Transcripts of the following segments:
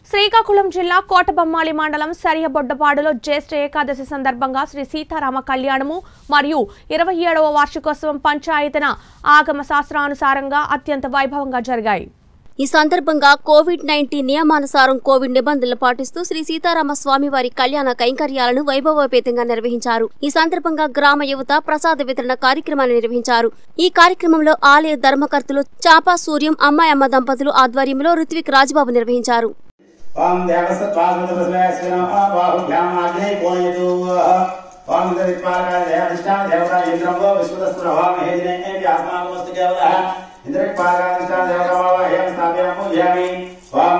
శ్రీకాకుళం జిల్లా కోటబొమ్మాళి మండలం సరియబొడ్డపాడులో జ్యేష్ఠ ఏకాదశి సందర్భంగా శ్రీ సీతారామ కళ్యాణము మరియు ఇరవై ఏడవ వార్షికోత్సవం పంచాయతన ఆగమ శాస్త్రానుసారంగా అత్యంత వైభవంగా జరిగాయి ఈ సందర్భంగా కోవిడ్ నైన్టీన్ నియమానుసారం కోవిడ్ నిబంధనలు పాటిస్తూ శ్రీ సీతారామ స్వామివారి కళ్యాణ కైంకర్యాలను వైభవోపేతంగా నిర్వహించారు ఈ సందర్భంగా గ్రామ యువత ప్రసాద వితరణ కార్యక్రమాన్ని నిర్వహించారు ఈ కార్యక్రమంలో ఆలయ ధర్మకర్తలు చాపా సూర్యం అమ్మాయమ్మ దంపతులు ఆధ్వర్యంలో ఋత్విక్ రాజబాబు నిర్వహించారు ఓం దేవసత్వాసుమతస్మేస్మినో బాహుభ్యామాగ్నే పోయదు ఓం ఇంద్రదిక్పాలకాధిష్టాన దేవత ఇంద్రంగో విశ్వదస్సురభామహేదినే వ్యాసనామస్తు కేవలః ఇంద్రదిక్పాలకాధిష్టాన దేవతావాహ్యం స్థాప్యాం పూజయామి ఓం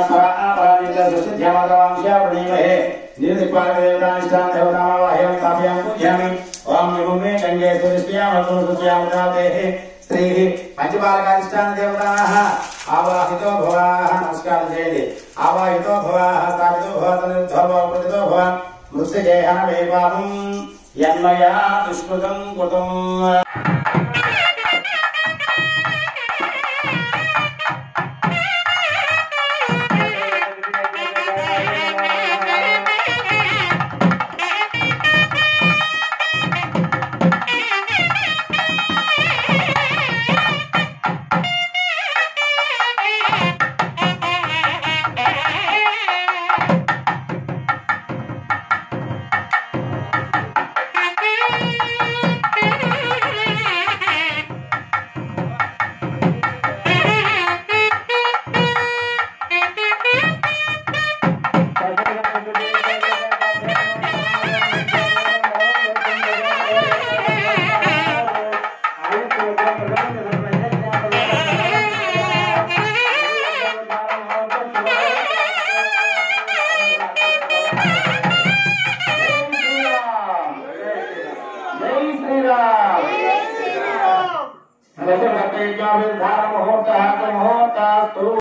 పరానింద్రదృష్టిధ్యామతవాంశ్యాప్రణీమహే ఇంద్రదిక్పాలకదేవతానిష్టాన దేవతావాహ్యం స్థాప్యాం పూజయామి ఓం విభుమే గంగే సురిష్ట్యామృతృత్యామృతాదేః స్త్రీः పంచపాలకాధిష్టాన దేవతాः ఆవాహితో భవాः నమస్కారం చేయండి ఆవాహితో భవాः స్థాపితో భవ తనిరుద్ధో భవ ప్రతితో భవ మృత్యుజయహన మే పాపం యన్మయా దుష్కృతం కృతం జై శ్రీరామ్ ముహూర్త ముహూర్త ముహూర్త